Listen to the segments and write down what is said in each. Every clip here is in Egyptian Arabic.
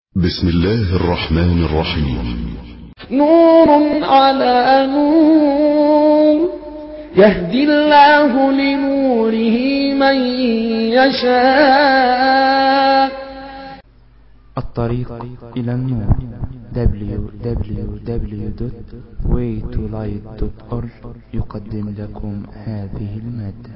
بسم الله الرحمن الرحيم نور على نور يهدي الله لنوره من يشاء الطريق إلى النور www.waytolight.org يقدم لكم هذه المادة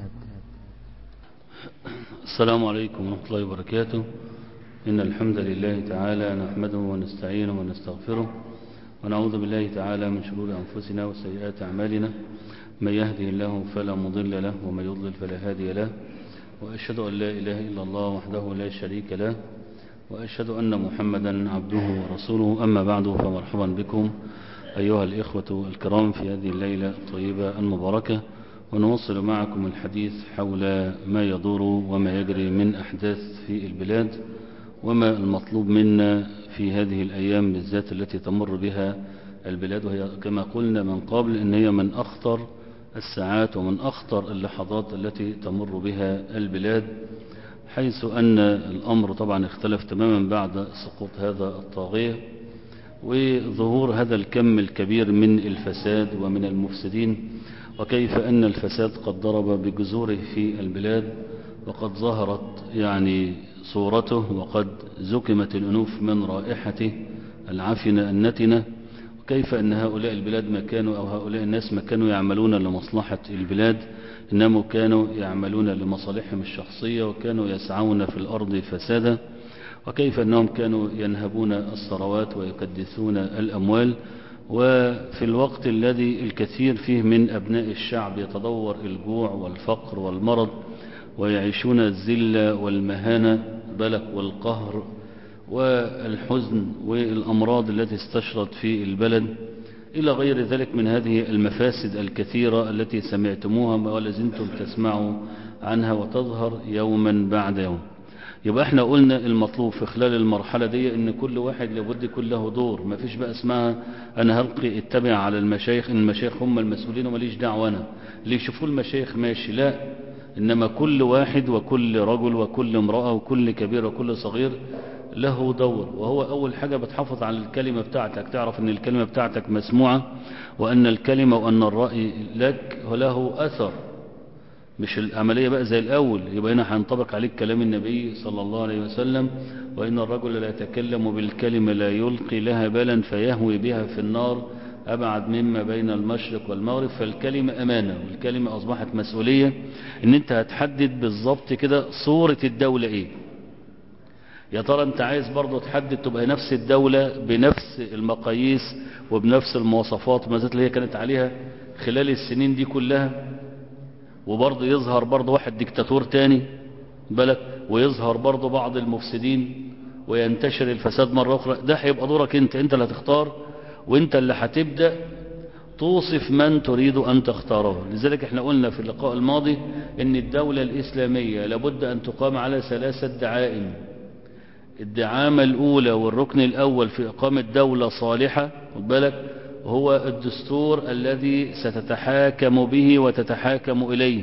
السلام عليكم ورحمة الله وبركاته إن الحمد لله تعالى نحمده ونستعينه ونستغفره ونعوذ بالله تعالى من شرور أنفسنا وسيئات أعمالنا من يهده الله فلا مضل له ومن يضلل فلا هادي له وأشهد أن لا إله إلا الله وحده لا شريك له وأشهد أن محمدا عبده ورسوله أما بعد فمرحبا بكم أيها الإخوة الكرام في هذه الليلة الطيبة المباركة ونواصل معكم الحديث حول ما يدور وما يجري من أحداث في البلاد وما المطلوب منا في هذه الأيام بالذات التي تمر بها البلاد وهي كما قلنا من قبل إن هي من أخطر الساعات ومن أخطر اللحظات التي تمر بها البلاد حيث أن الأمر طبعا اختلف تماما بعد سقوط هذا الطاغية وظهور هذا الكم الكبير من الفساد ومن المفسدين وكيف أن الفساد قد ضرب بجذوره في البلاد وقد ظهرت يعني صورته وقد زكمت الأنوف من رائحته العفنة النتنة وكيف أن هؤلاء البلاد ما كانوا أو هؤلاء الناس ما كانوا يعملون لمصلحة البلاد إنما كانوا يعملون لمصالحهم الشخصية وكانوا يسعون في الأرض فسادا وكيف أنهم كانوا ينهبون الثروات ويكدسون الأموال وفي الوقت الذي الكثير فيه من أبناء الشعب يتدور الجوع والفقر والمرض ويعيشون الذلة والمهانة بلك والقهر والحزن والأمراض التي استشرت في البلد إلى غير ذلك من هذه المفاسد الكثيرة التي سمعتموها ولازلتم تسمعوا عنها وتظهر يوما بعد يوم يبقى احنا قلنا المطلوب في خلال المرحلة دي ان كل واحد لابد يكون له دور ما فيش بقى اسمها انا هلقي اتبع على المشايخ ان المشايخ هم المسؤولين وماليش دعوة انا اللي يشوفوا المشايخ ماشي لا انما كل واحد وكل رجل وكل امرأة وكل كبير وكل صغير له دور وهو أول حاجة بتحافظ على الكلمة بتاعتك تعرف أن الكلمة بتاعتك مسموعة وأن الكلمة وأن الرأي لك له أثر مش العملية بقى زي الأول يبقى هنا هينطبق عليك كلام النبي صلى الله عليه وسلم وإن الرجل لا يتكلم بالكلمة لا يلقي لها بالا فيهوي بها في النار أبعد مما بين المشرق والمغرب فالكلمة أمانة والكلمة أصبحت مسؤولية إن أنت هتحدد بالظبط كده صورة الدولة إيه يا ترى انت عايز برضه تحدد تبقى نفس الدولة بنفس المقاييس وبنفس المواصفات وما اللي هي كانت عليها خلال السنين دي كلها وبرضه يظهر برضه واحد ديكتاتور تاني بالك ويظهر برضه بعض المفسدين وينتشر الفساد مرة أخرى ده هيبقى دورك انت انت اللي هتختار وانت اللي هتبدأ توصف من تريد أن تختاره لذلك احنا قلنا في اللقاء الماضي ان الدولة الإسلامية لابد أن تقام على ثلاثة دعائم الدعامة الأولى والركن الأول في إقامة دولة صالحة خد بالك هو الدستور الذي ستتحاكم به وتتحاكم إليه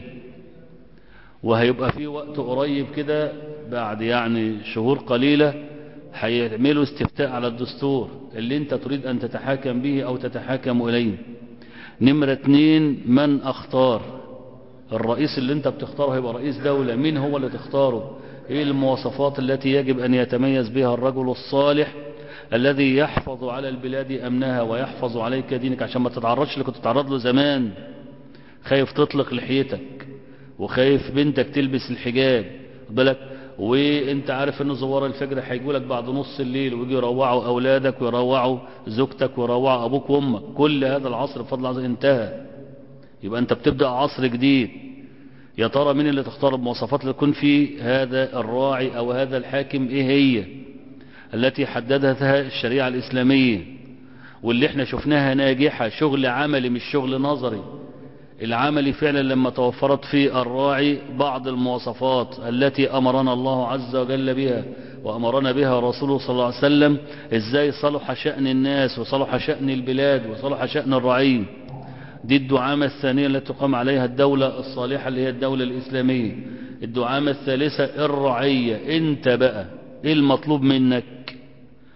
وهيبقى في وقت قريب كده بعد يعني شهور قليلة هيعملوا استفتاء على الدستور اللي انت تريد أن تتحاكم به أو تتحاكم إليه نمرة اتنين من أختار الرئيس اللي انت بتختاره هيبقى رئيس دولة مين هو اللي تختاره ايه المواصفات التي يجب ان يتميز بها الرجل الصالح الذي يحفظ على البلاد امنها ويحفظ عليك دينك عشان ما تتعرضش اللي كنت تتعرض له زمان خايف تطلق لحيتك وخايف بنتك تلبس الحجاب بالك وانت عارف ان زوار الفجر هيجوا لك بعد نص الليل ويجوا يروعوا اولادك ويروعوا زوجتك ويروعوا ابوك وامك كل هذا العصر بفضل الله انتهى يبقى انت بتبدأ عصر جديد يا ترى مين اللي تختار المواصفات اللي تكون في هذا الراعي او هذا الحاكم ايه هي التي حددتها الشريعة الاسلامية واللي احنا شفناها ناجحة شغل عملي مش شغل نظري العملي فعلا لما توفرت في الراعي بعض المواصفات التي امرنا الله عز وجل بها وامرنا بها رسوله صلى الله عليه وسلم ازاي صلح شأن الناس وصلح شأن البلاد وصلح شأن الرعيل دي الدعامة الثانية التي تقام عليها الدولة الصالحة اللي هي الدولة الإسلامية الدعامة الثالثة الرعية انت بقى ايه المطلوب منك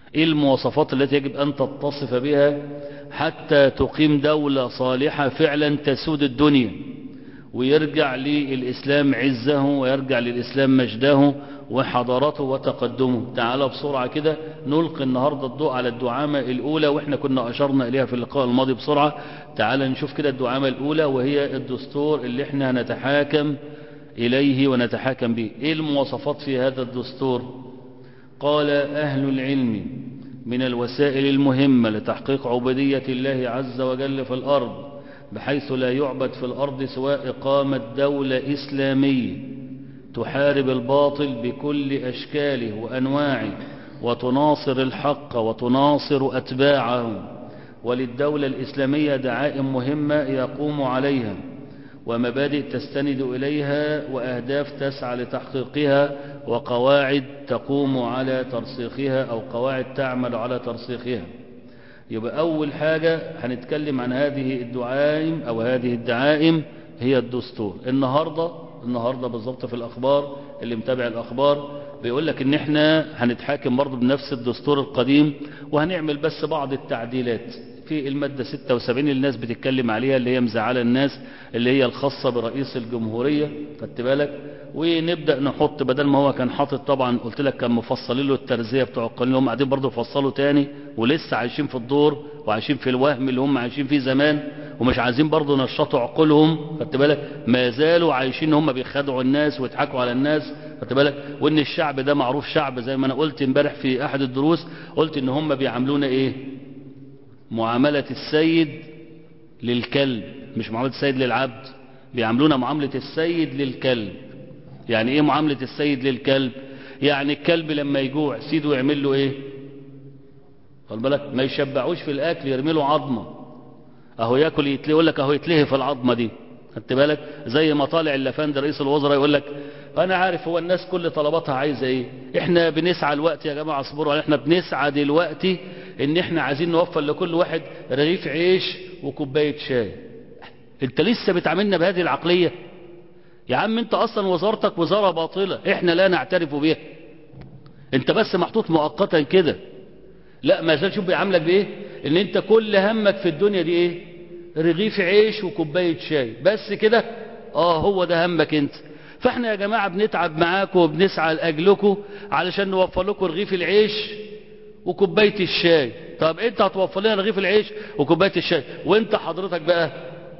ايه المواصفات التي يجب ان تتصف بها حتى تقيم دولة صالحة فعلا تسود الدنيا ويرجع للإسلام عزه ويرجع للإسلام مجده وحضارته وتقدمه تعال بسرعة كده نلقي النهاردة الضوء على الدعامة الأولى وإحنا كنا أشرنا إليها في اللقاء الماضي بسرعة تعال نشوف كده الدعامة الأولى وهي الدستور اللي إحنا هنتحاكم إليه ونتحاكم به إيه المواصفات في هذا الدستور قال أهل العلم من الوسائل المهمة لتحقيق عبودية الله عز وجل في الأرض بحيث لا يعبد في الأرض سواء إقامة دولة إسلامية تحارب الباطل بكل أشكاله وأنواعه وتناصر الحق وتناصر أتباعه وللدولة الإسلامية دعائم مهمة يقوم عليها ومبادئ تستند إليها وأهداف تسعى لتحقيقها وقواعد تقوم على ترسيخها أو قواعد تعمل على ترسيخها يبقى أول حاجة هنتكلم عن هذه الدعائم أو هذه الدعائم هي الدستور النهاردة النهاردة بالضبط في الأخبار اللي متابع الأخبار بيقول لك إن إحنا هنتحاكم برضه بنفس الدستور القديم وهنعمل بس بعض التعديلات في المادة 76 اللي الناس بتتكلم عليها اللي هي مزعلة الناس اللي هي الخاصة برئيس الجمهورية خدت بالك ونبدأ نحط بدل ما هو كان حاطط طبعا قلت لك كان مفصلين له الترزية بتوع القانون هم قاعدين برضه يفصلوا تاني ولسه عايشين في الدور وعايشين في الوهم اللي هم عايشين فيه زمان ومش عايزين برضه نشطوا عقولهم خدت بالك ما زالوا عايشين هم بيخدعوا الناس ويضحكوا على الناس خدت بالك وان الشعب ده معروف شعب زي ما انا قلت امبارح في احد الدروس قلت ان هم بيعاملونا ايه معاملة السيد للكلب مش معاملة السيد للعبد بيعاملونا معاملة السيد للكلب يعني ايه معاملة السيد للكلب يعني الكلب لما يجوع سيده يعمل له ايه خد بالك ما يشبعوش في الاكل يرمي له عظمه اهو ياكل يتلي يقول لك اهو يتلهي في العظمه دي خدت بالك زي ما طالع اللفند رئيس الوزراء يقول لك انا عارف هو الناس كل طلباتها عايزه ايه احنا بنسعى الوقت يا جماعه اصبروا احنا بنسعى دلوقتي ان احنا عايزين نوفر لكل واحد رغيف عيش وكوبايه شاي انت لسه بتعاملنا بهذه العقليه يا عم انت اصلا وزارتك وزاره باطله احنا لا نعترف بها انت بس محطوط مؤقتا كده لا ما زال شوف بيعاملك بايه ان انت كل همك في الدنيا دي ايه رغيف عيش وكوبايه شاي بس كده اه هو ده همك انت فاحنا يا جماعه بنتعب معاكم وبنسعى لاجلكم علشان نوفر لكم رغيف العيش وكوبايه الشاي طب انت هتوفر لنا رغيف العيش وكوبايه الشاي وانت حضرتك بقى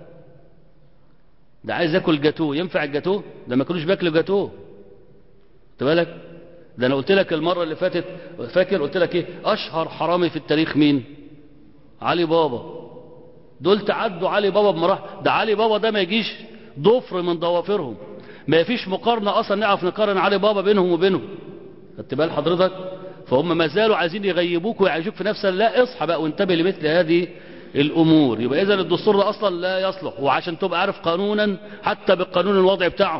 ده عايز ياكل جاتوه ينفع الجاتوه ده ما كانوش بياكلوا جاتوه خد بالك ده انا قلت لك المره اللي فاتت فاكر قلت لك ايه اشهر حرامي في التاريخ مين علي بابا دول تعدوا علي بابا بمراحل ده علي بابا ده ما يجيش ضفر من ضوافرهم ما فيش مقارنه اصلا نعرف نقارن علي بابا بينهم وبينهم خدت بال حضرتك فهم ما زالوا عايزين يغيبوك ويعيشوك في نفس لا اصحى بقى وانتبه لمثل هذه الامور يبقى اذا الدستور ده اصلا لا يصلح وعشان تبقى عارف قانونا حتى بالقانون الوضعي بتاعهم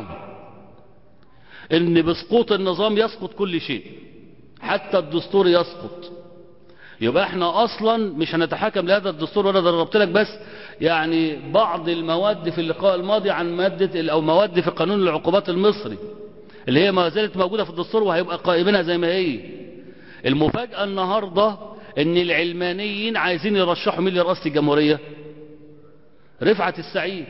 ان بسقوط النظام يسقط كل شيء حتى الدستور يسقط يبقى احنا اصلا مش هنتحكم لهذا الدستور وانا ضربت لك بس يعني بعض المواد في اللقاء الماضي عن مادة او مواد في قانون العقوبات المصري اللي هي ما زالت موجودة في الدستور وهيبقى قائمينها زي ما هي المفاجأة النهاردة ان العلمانيين عايزين يرشحوا مين لرئاسة الجمهورية رفعت السعيد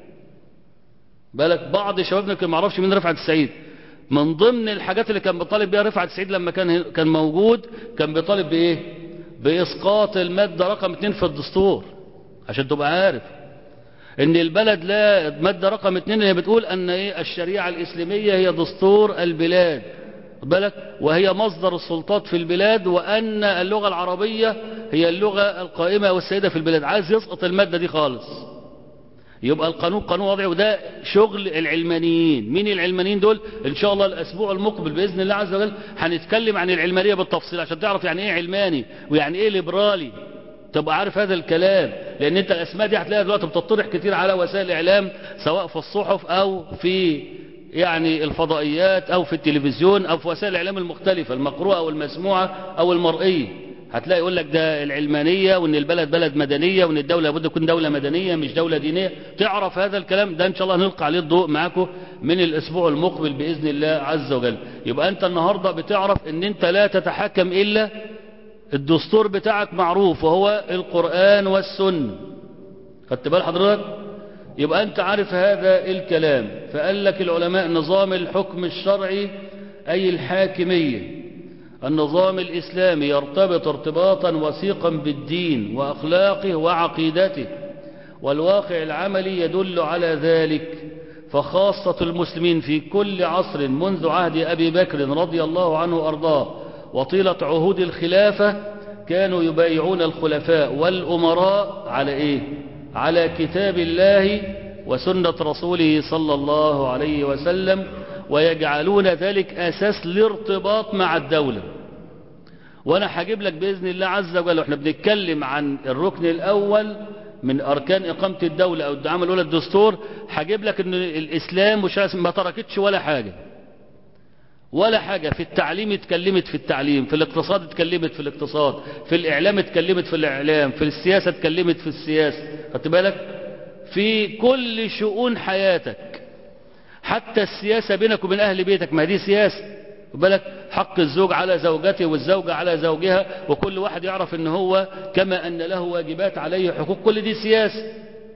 بالك بعض شبابنا كان ما يعرفش مين رفعت السعيد من ضمن الحاجات اللي كان بيطالب بيها رفعت السعيد لما كان كان موجود كان بيطالب بايه باسقاط الماده رقم 2 في الدستور عشان تبقى عارف ان البلد لا الماده رقم 2 اللي بتقول ان ايه الشريعه الاسلاميه هي دستور البلاد بالك وهي مصدر السلطات في البلاد وان اللغه العربيه هي اللغه القائمه والسيده في البلاد عايز يسقط الماده دي خالص يبقى القانون قانون وضعي وده شغل العلمانيين مين العلمانيين دول ان شاء الله الاسبوع المقبل باذن الله عز وجل هنتكلم عن العلمانيه بالتفصيل عشان تعرف يعني ايه علماني ويعني ايه ليبرالي تبقى عارف هذا الكلام لان انت الاسماء دي هتلاقيها دلوقتي بتطرح كتير على وسائل الاعلام سواء في الصحف او في يعني الفضائيات او في التلفزيون او في وسائل الاعلام المختلفه المقروءه او المسموعه او المرئيه هتلاقي يقول لك ده العلمانية وان البلد بلد مدنية وان الدولة لابد تكون دولة مدنية مش دولة دينية تعرف هذا الكلام ده ان شاء الله نلقى عليه الضوء معاكم من الاسبوع المقبل باذن الله عز وجل يبقى انت النهاردة بتعرف ان انت لا تتحكم الا الدستور بتاعك معروف وهو القرآن والسنة خدت بال حضرتك يبقى انت عارف هذا الكلام فقال لك العلماء نظام الحكم الشرعي أي الحاكمية النظام الإسلامي يرتبط ارتباطا وثيقا بالدين وأخلاقه وعقيدته والواقع العملي يدل على ذلك فخاصة المسلمين في كل عصر منذ عهد أبي بكر رضي الله عنه وأرضاه وطيلة عهود الخلافة كانوا يبايعون الخلفاء والأمراء على إيه؟ على كتاب الله وسنة رسوله صلى الله عليه وسلم ويجعلون ذلك أساس الارتباط مع الدولة وأنا هجيب لك بإذن الله عز وجل وإحنا بنتكلم عن الركن الأول من أركان إقامة الدولة أو الدعامة الأولى الدستور هجيب لك أن الإسلام مش ما تركتش ولا حاجة ولا حاجة في التعليم اتكلمت في التعليم في الاقتصاد اتكلمت في الاقتصاد في الإعلام اتكلمت في الإعلام في السياسة اتكلمت في السياسة خدت بالك في كل شؤون حياتك حتى السياسة بينك وبين أهل بيتك ما دي سياسة بالك حق الزوج على زوجته والزوجة على زوجها وكل واحد يعرف ان هو كما ان له واجبات عليه حقوق كل دي سياسة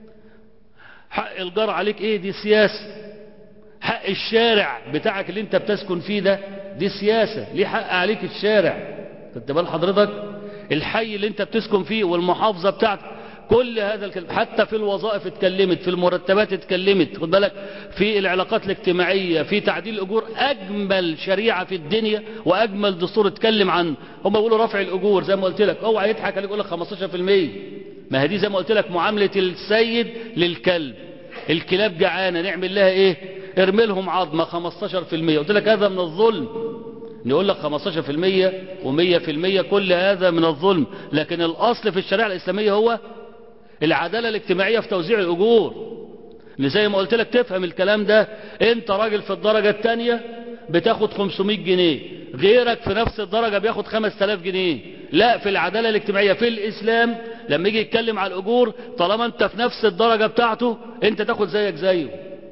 حق الجار عليك ايه دي سياسة حق الشارع بتاعك اللي انت بتسكن فيه ده دي سياسة ليه حق عليك الشارع خدت بال حضرتك الحي اللي انت بتسكن فيه والمحافظة بتاعتك كل هذا الكلام حتى في الوظائف اتكلمت في المرتبات اتكلمت خد بالك في العلاقات الاجتماعية في تعديل الأجور أجمل شريعة في الدنيا وأجمل دستور اتكلم عنه هم بيقولوا رفع الأجور زي ما قلت لك اوعى يضحك عليك يقول لك 15% ما هي دي زي ما قلت لك معاملة السيد للكلب الكلاب جعانة نعمل لها ايه ارمي لهم عظمة 15% قلت لك هذا من الظلم نقول لك 15% و100% كل هذا من الظلم لكن الأصل في الشريعة الإسلامية هو العدالة الاجتماعية في توزيع الأجور اللي زي ما قلت لك تفهم الكلام ده انت راجل في الدرجة الثانية بتاخد 500 جنيه غيرك في نفس الدرجة بياخد 5000 جنيه لا في العدالة الاجتماعية في الإسلام لما يجي يتكلم على الأجور طالما انت في نفس الدرجة بتاعته انت تاخد زيك زيه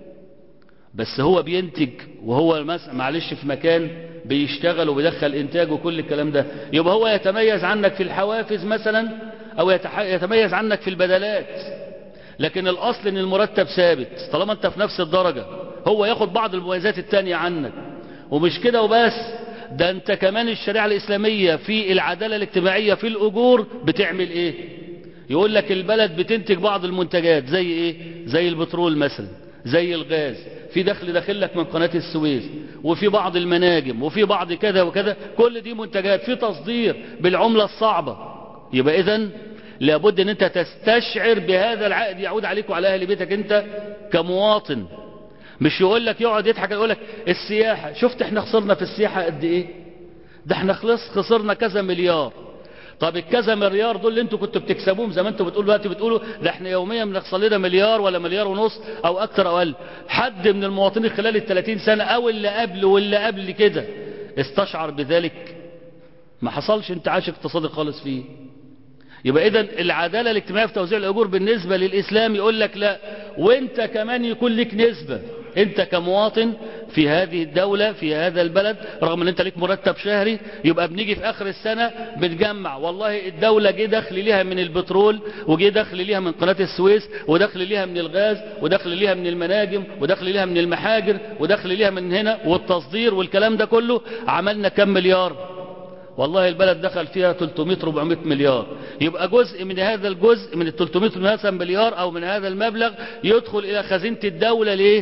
بس هو بينتج وهو معلش في مكان بيشتغل وبيدخل انتاج وكل الكلام ده يبقى هو يتميز عنك في الحوافز مثلا او يتميز عنك في البدلات لكن الاصل ان المرتب ثابت طالما انت في نفس الدرجة هو ياخد بعض المميزات التانية عنك ومش كده وبس ده انت كمان الشريعة الاسلامية في العدالة الاجتماعية في الاجور بتعمل ايه يقول لك البلد بتنتج بعض المنتجات زي ايه زي البترول مثلا زي الغاز في دخل داخل لك من قناة السويس وفي بعض المناجم وفي بعض كذا وكذا كل دي منتجات في تصدير بالعملة الصعبة يبقى اذا لابد ان انت تستشعر بهذا العائد يعود عليك وعلى اهل بيتك انت كمواطن مش يقول لك يقعد يضحك يقول لك السياحة شفت احنا خسرنا في السياحة قد ايه ده احنا خلص خسرنا كذا مليار طب الكذا مليار دول اللي انتوا كنتوا بتكسبوهم زي ما انتوا بتقولوا دلوقتي بتقولوا ده احنا يوميا بنخسر لنا مليار ولا مليار ونص او اكتر او اقل حد من المواطنين خلال ال 30 سنه او اللي قبل واللي قبل كده استشعر بذلك ما حصلش انتعاش اقتصادي خالص فيه يبقى اذا العداله الاجتماعيه في توزيع الاجور بالنسبه للاسلام يقول لك لا وانت كمان يكون لك نسبه انت كمواطن في هذه الدولة في هذا البلد رغم ان انت ليك مرتب شهري يبقى بنيجي في اخر السنة بنجمع والله الدولة جه دخل ليها من البترول وجه دخل ليها من قناة السويس ودخل ليها من الغاز ودخل ليها من المناجم ودخل ليها من المحاجر ودخل ليها من هنا والتصدير والكلام ده كله عملنا كم مليار والله البلد دخل فيها 300 400 مليار يبقى جزء من هذا الجزء من ال 300 مليار او من هذا المبلغ يدخل الى خزينة الدولة ليه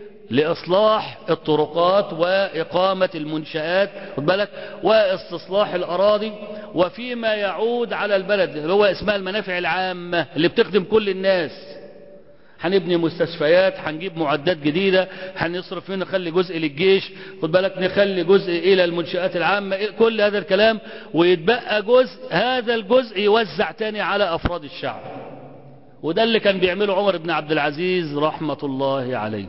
لإصلاح الطرقات وإقامة المنشآت خد بالك واستصلاح الأراضي وفيما يعود على البلد اللي هو اسمها المنافع العامة اللي بتخدم كل الناس هنبني مستشفيات هنجيب معدات جديدة هنصرف منه نخلي جزء للجيش خد بالك نخلي جزء إلى المنشآت العامة كل هذا الكلام ويتبقى جزء هذا الجزء يوزع تاني على أفراد الشعب وده اللي كان بيعمله عمر بن عبد العزيز رحمة الله عليه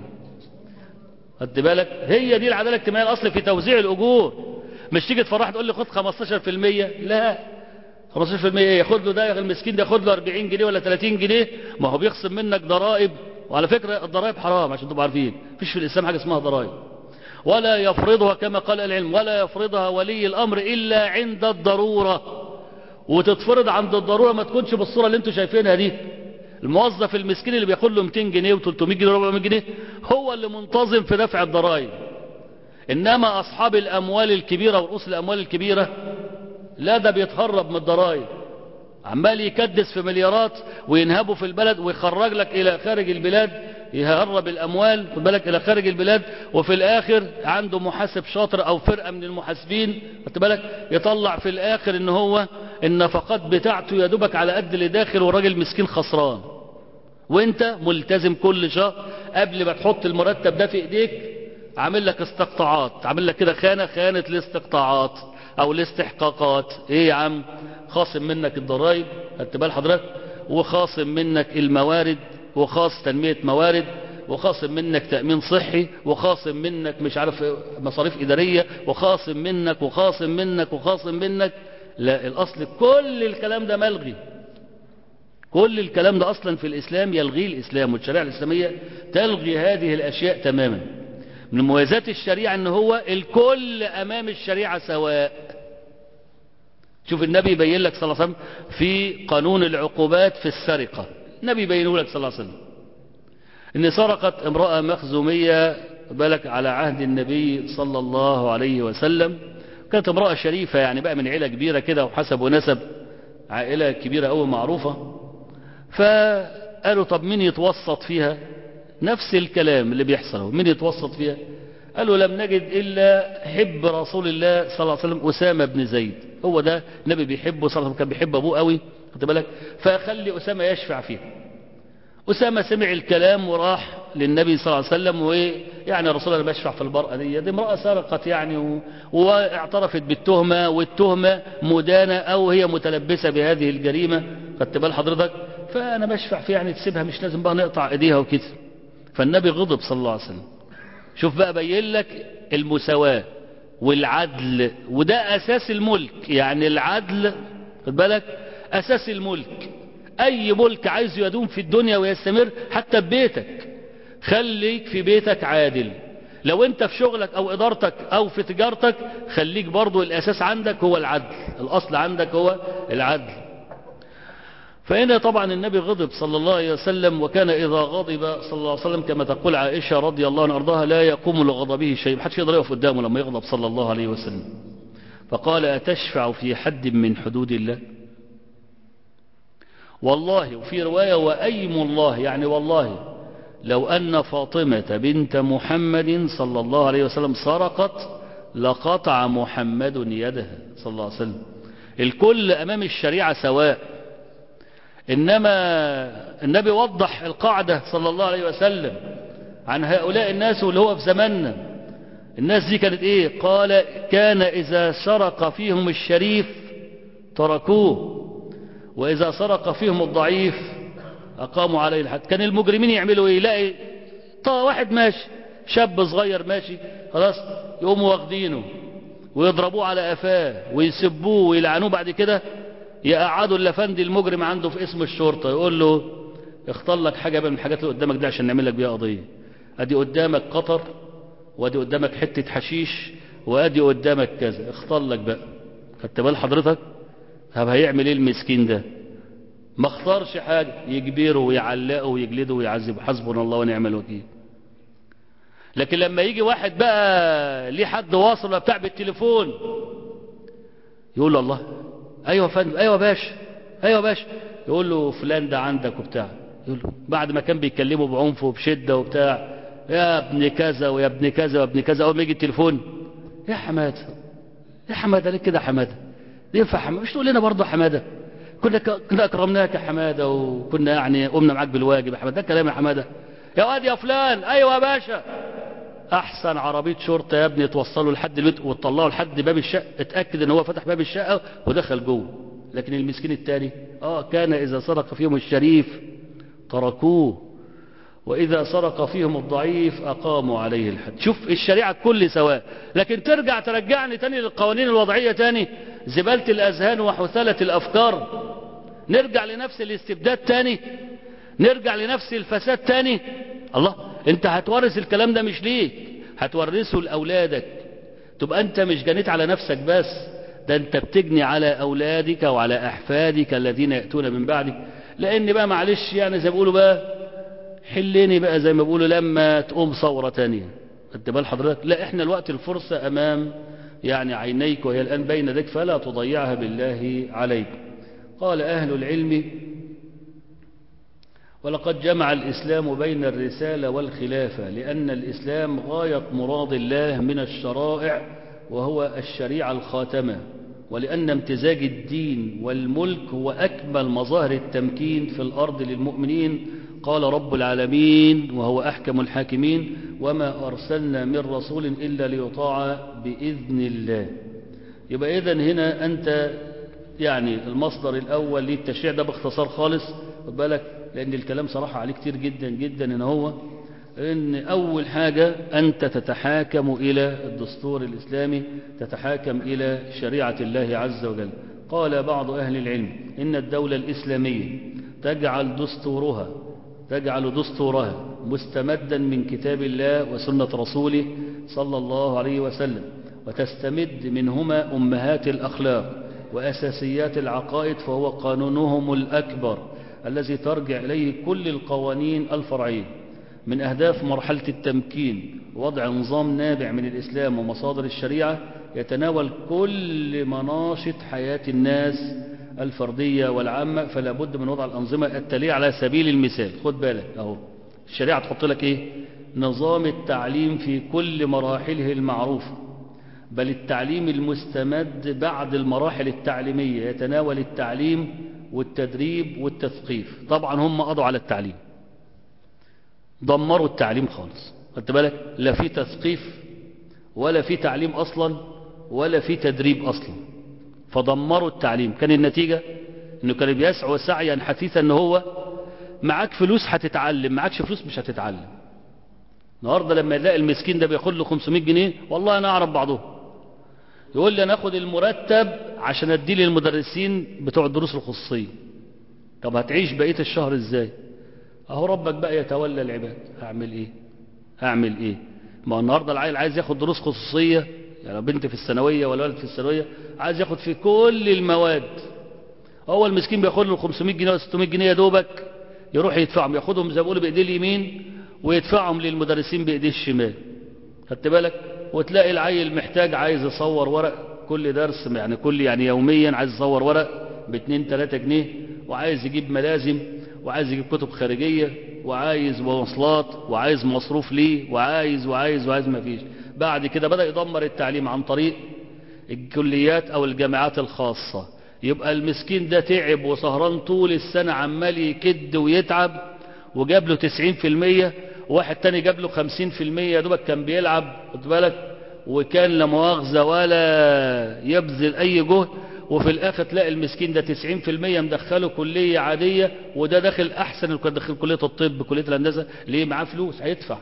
خدت بالك هي دي العداله الاجتماعيه الاصل في توزيع الاجور مش تيجي تفرح تقول لي خد 15% لا 15% ايه ياخد له ده المسكين ده ياخد له 40 جنيه ولا 30 جنيه ما هو بيخصم منك ضرائب وعلى فكره الضرائب حرام عشان تبقوا عارفين مفيش في الاسلام حاجه اسمها ضرائب ولا يفرضها كما قال العلم ولا يفرضها ولي الامر الا عند الضروره وتتفرض عند الضرورة ما تكونش بالصورة اللي انتوا شايفينها دي الموظف المسكين اللي بياخد له 200 جنيه و300 جنيه و400 جنيه هو اللي منتظم في دفع الضرائب انما اصحاب الاموال الكبيرة ورؤوس الاموال الكبيرة لا ده بيتهرب من الضرائب عمال يكدس في مليارات وينهبه في البلد ويخرج لك الى خارج البلاد يهرب الاموال خد بالك الى خارج البلاد وفي الاخر عنده محاسب شاطر او فرقه من المحاسبين خد بالك يطلع في الاخر ان هو النفقات بتاعته يا دوبك على قد اللي داخل والراجل مسكين خسران وانت ملتزم كل شهر قبل ما تحط المرتب ده في ايديك عامل لك استقطاعات عامل لك كده خانه خانه الاستقطاعات او الاستحقاقات ايه يا عم خاصم منك الضرائب خدت بال حضرتك وخاصم منك الموارد وخاص تنمية موارد وخاصم منك تأمين صحي وخاصم منك مش عارف مصاريف إدارية وخاصم منك وخاصم منك وخاصم منك لا الأصل كل الكلام ده ملغي كل الكلام ده أصلا في الإسلام يلغيه الإسلام والشريعة الإسلامية تلغي هذه الأشياء تماما من مميزات الشريعة أن هو الكل أمام الشريعة سواء شوف النبي يبين لك صلى الله عليه وسلم في قانون العقوبات في السرقة النبي يبينه لك صلى الله عليه وسلم ان سرقت امرأة مخزومية بالك على عهد النبي صلى الله عليه وسلم كانت امرأة شريفة يعني بقى من عيلة كبيرة كده وحسب ونسب عائلة كبيرة أوي معروفة فقالوا طب مين يتوسط فيها نفس الكلام اللي بيحصل هو مين يتوسط فيها قالوا لم نجد إلا حب رسول الله صلى الله عليه وسلم أسامة بن زيد هو ده النبي بيحبه صلى الله عليه وسلم كان بيحب أبوه قوي خد بالك فخلي أسامة يشفع فيه أسامة سمع الكلام وراح للنبي صلى الله عليه وسلم ويعني رسول الله بشفع في المرأة دي دي امرأة سرقت يعني و... واعترفت بالتهمة والتهمة مدانة أو هي متلبسة بهذه الجريمة خدت بال حضرتك فأنا بشفع فيها يعني تسيبها مش لازم بقى نقطع إيديها وكده فالنبي غضب صلى الله عليه وسلم شوف بقى بين لك المساواة والعدل وده أساس الملك يعني العدل خد بالك أساس الملك أي ملك عايز يدوم في الدنيا ويستمر حتى ببيتك خليك في بيتك عادل لو انت في شغلك او ادارتك او في تجارتك خليك برضو الاساس عندك هو العدل الاصل عندك هو العدل فهنا طبعا النبي غضب صلى الله عليه وسلم وكان اذا غضب صلى الله عليه وسلم كما تقول عائشة رضي الله عنها ارضاها لا يقوم لغضبه شيء محدش يقدر يقف قدامه لما يغضب صلى الله عليه وسلم فقال اتشفع في حد من حدود الله والله وفي رواية وأيم الله يعني والله لو أن فاطمة بنت محمد صلى الله عليه وسلم سرقت لقطع محمد يدها صلى الله عليه وسلم الكل أمام الشريعة سواء إنما النبي وضح القاعدة صلى الله عليه وسلم عن هؤلاء الناس اللي هو في زماننا الناس دي كانت ايه قال كان إذا سرق فيهم الشريف تركوه وإذا سرق فيهم الضعيف أقاموا عليه الحد كان المجرمين يعملوا إيه يلاقي طا واحد ماشي شاب صغير ماشي خلاص يقوموا واخدينه ويضربوه على قفاه ويسبوه ويلعنوه بعد كده يقعدوا الافندي المجرم عنده في اسم الشرطة يقول له اختار لك حاجة من الحاجات اللي قدامك دي عشان نعمل لك بيها قضية ادي قدامك قطر وادي قدامك حتة حشيش وادي قدامك كذا اختار لك بقى خدت بال حضرتك طب هيعمل ايه المسكين ده ما اختارش حاجة يجبره ويعلقه ويجلده ويعذبه حسبنا الله ونعم الوكيل لكن لما يجي واحد بقى ليه حد واصل ولا بتاع بالتليفون يقول له الله ايوه يا فندم ايوه يا باشا ايوه يا باشا يقول له فلان ده عندك وبتاع يقول له بعد ما كان بيتكلمه بعنف وبشده وبتاع يا ابن كذا ويا ابن كذا ويا ابن كذا اول ما يجي التليفون يا حماده يا حماده ليه كده يا حماده ينفع حماده مش تقول لنا برضه حماده كنا كنا اكرمناك يا حماده وكنا يعني قمنا معاك بالواجب يا حماده ده كلام يا حماده يا واد يا فلان ايوه يا باشا احسن عربيه شرطه يا ابني توصله لحد البيت وتطلعه لحد باب الشقه اتاكد ان هو فتح باب الشقه ودخل جوه لكن المسكين التاني اه كان اذا سرق فيهم الشريف تركوه واذا سرق فيهم الضعيف اقاموا عليه الحد شوف الشريعه كل سواء لكن ترجع ترجعني تاني للقوانين الوضعيه تاني زباله الاذهان وحثاله الافكار نرجع لنفس الاستبداد تاني نرجع لنفس الفساد تاني الله انت هتورث الكلام ده مش ليك هتورثه لاولادك تبقى انت مش جنيت على نفسك بس ده انت بتجني على اولادك وعلى احفادك الذين ياتون من بعدك لان بقى معلش يعني زي ما بيقولوا بقى حلني بقى زي ما بيقولوا لما تقوم ثوره تانية خدت بال حضرتك لا احنا الوقت الفرصه امام يعني عينيك وهي الان بين يديك فلا تضيعها بالله عليك قال اهل العلم ولقد جمع الإسلام بين الرسالة والخلافة لأن الإسلام غاية مراد الله من الشرائع وهو الشريعة الخاتمة ولأن امتزاج الدين والملك هو أكمل مظاهر التمكين في الأرض للمؤمنين قال رب العالمين وهو أحكم الحاكمين وما أرسلنا من رسول إلا ليطاع بإذن الله يبقى إذن هنا أنت يعني المصدر الأول للتشريع ده باختصار خالص خد بالك لأن الكلام صراحة عليه كتير جدا جدا إن هو إن أول حاجة أنت تتحاكم إلى الدستور الإسلامي تتحاكم إلى شريعة الله عز وجل قال بعض أهل العلم إن الدولة الإسلامية تجعل دستورها تجعل دستورها مستمدا من كتاب الله وسنة رسوله صلى الله عليه وسلم وتستمد منهما أمهات الأخلاق وأساسيات العقائد فهو قانونهم الأكبر الذي ترجع إليه كل القوانين الفرعية من أهداف مرحلة التمكين وضع نظام نابع من الإسلام ومصادر الشريعة يتناول كل مناشط حياة الناس الفردية والعامة فلا بد من وضع الأنظمة التالية على سبيل المثال خد بالك أهو الشريعة تحط لك إيه نظام التعليم في كل مراحله المعروفة بل التعليم المستمد بعد المراحل التعليمية يتناول التعليم والتدريب والتثقيف طبعا هم قضوا على التعليم دمروا التعليم خالص خدت بالك لا في تثقيف ولا في تعليم اصلا ولا في تدريب اصلا فدمروا التعليم كان النتيجة انه كان بيسعوا سعيا حثيثا ان هو معاك فلوس هتتعلم معاكش فلوس مش هتتعلم النهارده لما يلاقي المسكين ده بياخد له 500 جنيه والله انا اعرف بعضهم يقول لي انا اخد المرتب عشان اديه للمدرسين بتوع الدروس الخصوصيه طب هتعيش بقيه الشهر ازاي اهو ربك بقى يتولى العباد هعمل ايه هعمل ايه ما هو النهارده العيل عايز ياخد دروس خصوصيه يعني بنت في الثانويه ولا ولد في الثانويه عايز ياخد في كل المواد هو المسكين بياخد له 500 جنيه ولا 600 جنيه يا دوبك يروح يدفعهم ياخدهم زي ما بيقولوا بايديه اليمين ويدفعهم للمدرسين بايديه الشمال خدت بالك وتلاقي العيل محتاج عايز يصور ورق كل درس يعني كل يعني يوميا عايز يصور ورق باتنين تلاتة جنيه وعايز يجيب ملازم وعايز يجيب كتب خارجية وعايز مواصلات وعايز مصروف ليه وعايز وعايز وعايز ما فيش بعد كده بدأ يدمر التعليم عن طريق الكليات او الجامعات الخاصة يبقى المسكين ده تعب وسهران طول السنة عمال يكد ويتعب وجاب له تسعين في المية واحد تاني جاب له خمسين في المية يا دوبك كان بيلعب خد بالك وكان لا مؤاخذة ولا يبذل أي جهد وفي الآخر تلاقي المسكين ده تسعين في المية مدخله كلية عادية وده داخل أحسن اللي كان داخل كلية الطب كلية الهندسة ليه معاه فلوس هيدفع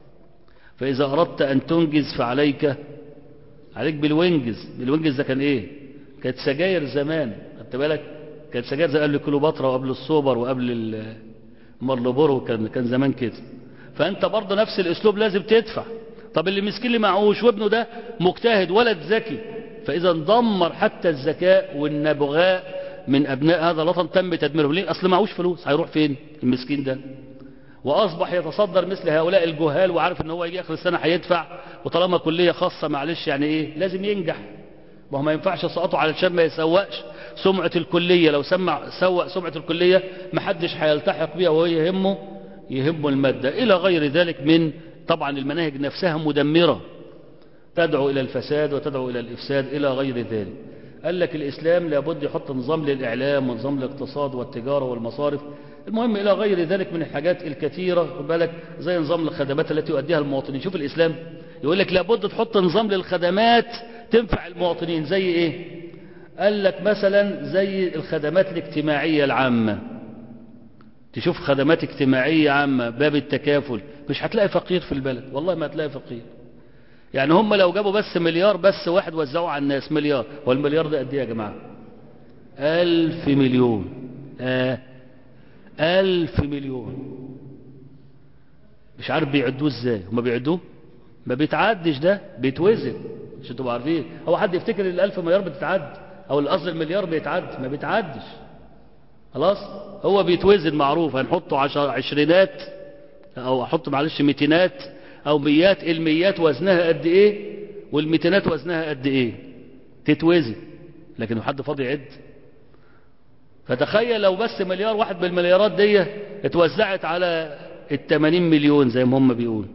فإذا أردت أن تنجز فعليك عليك بالوينجز بالوينجز ده كان إيه كانت سجاير زمان خدت بالك كانت سجاير زي قبل كليوباترا وقبل السوبر وقبل المرلبورو كان كان زمان كده فأنت برضه نفس الأسلوب لازم تدفع طب اللي مسكين اللي معهوش وابنه ده مجتهد ولد ذكي فإذا دمر حتى الذكاء والنبغاء من أبناء هذا الوطن تم تدميرهم ليه أصل معهوش فلوس هيروح فين المسكين ده وأصبح يتصدر مثل هؤلاء الجهال وعارف ان هو يجي آخر السنة هيدفع وطالما كلية خاصة معلش يعني إيه لازم ينجح ما هو ما ينفعش يسقطه علشان ما يسوقش سمعة الكلية لو سمع سوق سمعة الكلية محدش هيلتحق بيها وهو يهمه يهمه المادة إلى غير ذلك من طبعا المناهج نفسها مدمرة تدعو إلى الفساد وتدعو إلى الإفساد إلى غير ذلك قال لك الإسلام لابد يحط نظام للإعلام ونظام الاقتصاد والتجارة والمصارف المهم إلى غير ذلك من الحاجات الكثيرة بالك زي نظام الخدمات التي يؤديها المواطنين شوف الإسلام يقول لك لابد تحط نظام للخدمات تنفع المواطنين زي إيه قال لك مثلا زي الخدمات الاجتماعية العامة تشوف خدمات اجتماعية عامة باب التكافل مش هتلاقي فقير في البلد والله ما هتلاقي فقير يعني هم لو جابوا بس مليار بس واحد وزعوا على الناس مليار والمليار ده قد ايه يا جماعة ألف مليون آه ألف مليون مش عارف بيعدوه ازاي هم بيعدوه ما بيتعدش ده بيتوزن عشان تبقوا عارفين هو حد يفتكر ان الألف مليار بتتعد او القصد المليار بيتعد ما بيتعدش خلاص هو بيتوزن معروف هنحطه عشر عشرينات او احط معلش ميتينات او ميات الميات وزنها قد ايه والميتينات وزنها قد ايه تتوزن لكن حد فاضي يعد فتخيل لو بس مليار واحد بالمليارات دي اتوزعت على التمانين مليون زي ما هم بيقولوا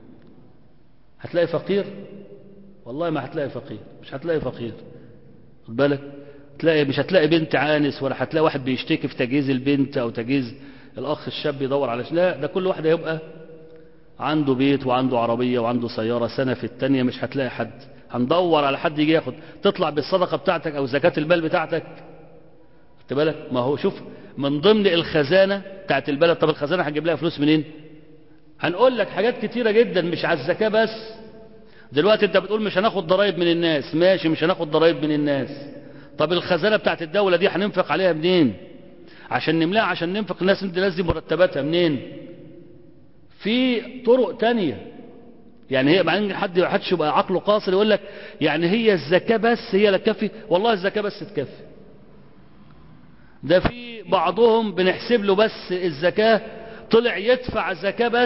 هتلاقي فقير والله ما هتلاقي فقير مش هتلاقي فقير خد بالك تلاقي مش هتلاقي بنت عانس ولا هتلاقي واحد بيشتكي في تجهيز البنت او تجهيز الاخ الشاب يدور على لا ده كل واحد هيبقى عنده بيت وعنده عربية وعنده سيارة سنة في التانية مش هتلاقي حد هندور على حد يجي ياخد تطلع بالصدقة بتاعتك او زكاة المال بتاعتك خدت بالك ما هو شوف من ضمن الخزانة بتاعت البلد طب الخزانة هنجيب لها فلوس منين هنقول لك حاجات كتيرة جدا مش على الزكاة بس دلوقتي انت بتقول مش هناخد ضرائب من الناس ماشي مش هناخد ضرائب من الناس طب الخزانة بتاعت الدولة دي هننفق عليها منين عشان نملاها عشان ننفق الناس الناس دي مرتباتها منين في طرق تانية يعني هي مع حد حدش يبقى عقله قاصر يقول لك يعني هي الزكاة بس هي لا تكفي والله الزكاة بس تكفي ده في بعضهم بنحسب له بس الزكاة طلع يدفع زكاة بس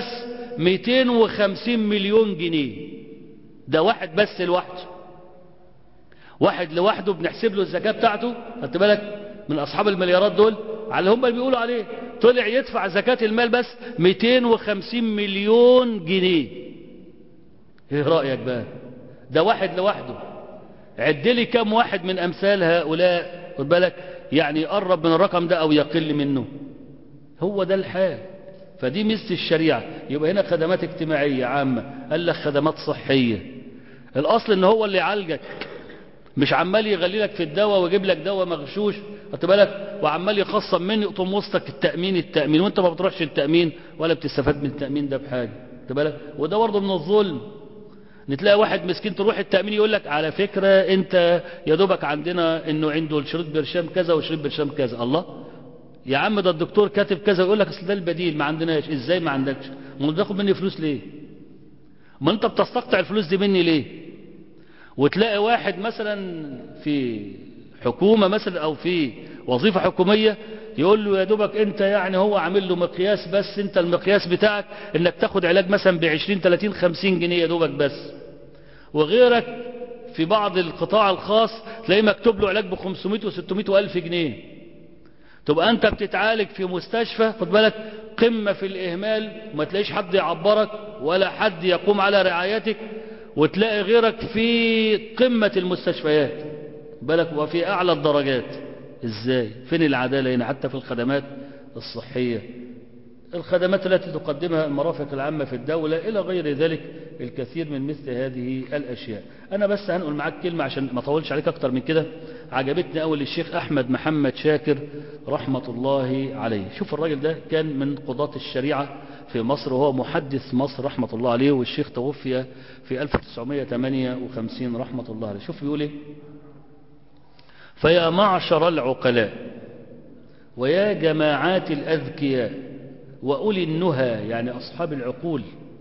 250 مليون جنيه ده واحد بس لوحده واحد لوحده بنحسب له الزكاة بتاعته خدت بالك من أصحاب المليارات دول على هم اللي بيقولوا عليه طلع يدفع زكاة المال بس 250 مليون جنيه ايه رأيك بقى ده واحد لوحده عد لي كم واحد من أمثال هؤلاء خد بالك يعني يقرب من الرقم ده أو يقل منه هو ده الحال فدي ميزة الشريعة يبقى هنا خدمات اجتماعية عامة قال لك خدمات صحية الأصل ان هو اللي يعالجك مش عمال يغلي لك في الدواء ويجيب لك دواء مغشوش خدت بالك وعمال يخصم مني يقطم وسطك التأمين التأمين وانت ما بتروحش التأمين ولا بتستفاد من التأمين ده بحاجة خدت بالك وده برضه من الظلم نتلاقي واحد مسكين تروح التأمين يقول لك على فكرة انت يا دوبك عندنا انه عنده شريط برشام كذا وشريط برشام كذا الله يا عم ده الدكتور كاتب كذا يقول لك اصل ده البديل ما عندناش ازاي ما عندكش ما تاخد مني فلوس ليه ما انت بتستقطع الفلوس دي مني ليه وتلاقي واحد مثلا في حكومة مثلا او في وظيفة حكومية يقول له يا دوبك انت يعني هو عامل له مقياس بس انت المقياس بتاعك انك تاخد علاج مثلا ب 20 30 50 جنيه يا دوبك بس وغيرك في بعض القطاع الخاص تلاقيه مكتوب له علاج ب 500 و 600 والف جنيه تبقى انت بتتعالج في مستشفى خد بالك قمة في الإهمال وما تلاقيش حد يعبرك ولا حد يقوم على رعايتك وتلاقي غيرك في قمة المستشفيات بالك وفي أعلى الدرجات إزاي فين العدالة هنا حتى في الخدمات الصحية الخدمات التي تقدمها المرافق العامة في الدولة إلى غير ذلك الكثير من مثل هذه الأشياء أنا بس هنقول معاك كلمة عشان ما طولش عليك أكتر من كده عجبتني أول الشيخ أحمد محمد شاكر رحمة الله عليه شوف الراجل ده كان من قضاة الشريعة في مصر وهو محدث مصر رحمة الله عليه والشيخ توفي في 1958 رحمة الله عليه شوف بيقول ايه فيا معشر العقلاء ويا جماعات الأذكياء وأولي النهى يعني أصحاب العقول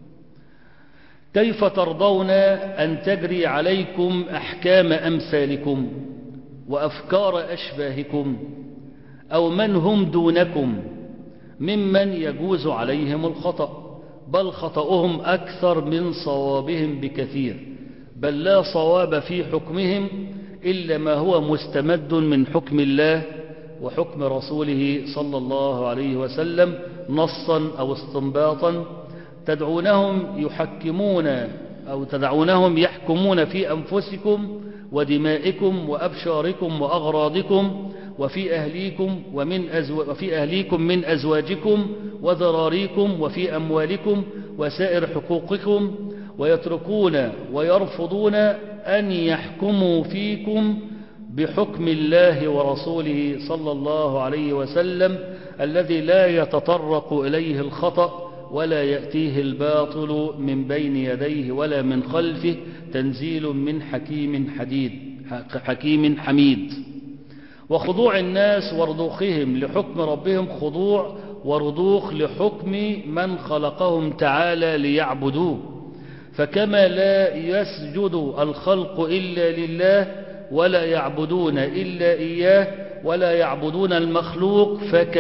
كيف ترضون أن تجري عليكم أحكام أمثالكم وأفكار أشباهكم أو من هم دونكم ممن يجوز عليهم الخطأ بل خطأهم أكثر من صوابهم بكثير بل لا صواب في حكمهم إلا ما هو مستمد من حكم الله وحكم رسوله صلى الله عليه وسلم نصا أو استنباطا تدعونهم يحكمون أو تدعونهم يحكمون في أنفسكم ودمائكم وأبشاركم وأغراضكم وفي أهليكم ومن أزو... وفي أهليكم من أزواجكم وذراريكم وفي أموالكم وسائر حقوقكم ويتركون ويرفضون أن يحكموا فيكم بحكم الله ورسوله صلى الله عليه وسلم الذي لا يتطرق إليه الخطأ ولا يأتيه الباطل من بين يديه ولا من خلفه تنزيل من حكيم حديد حكيم حميد وخضوع الناس ورضوخهم لحكم ربهم خضوع ورضوخ لحكم من خلقهم تعالى ليعبدوه فكما لا يسجد الخلق إلا لله ولا يعبدون إلا إياه ولا يعبدون المخلوق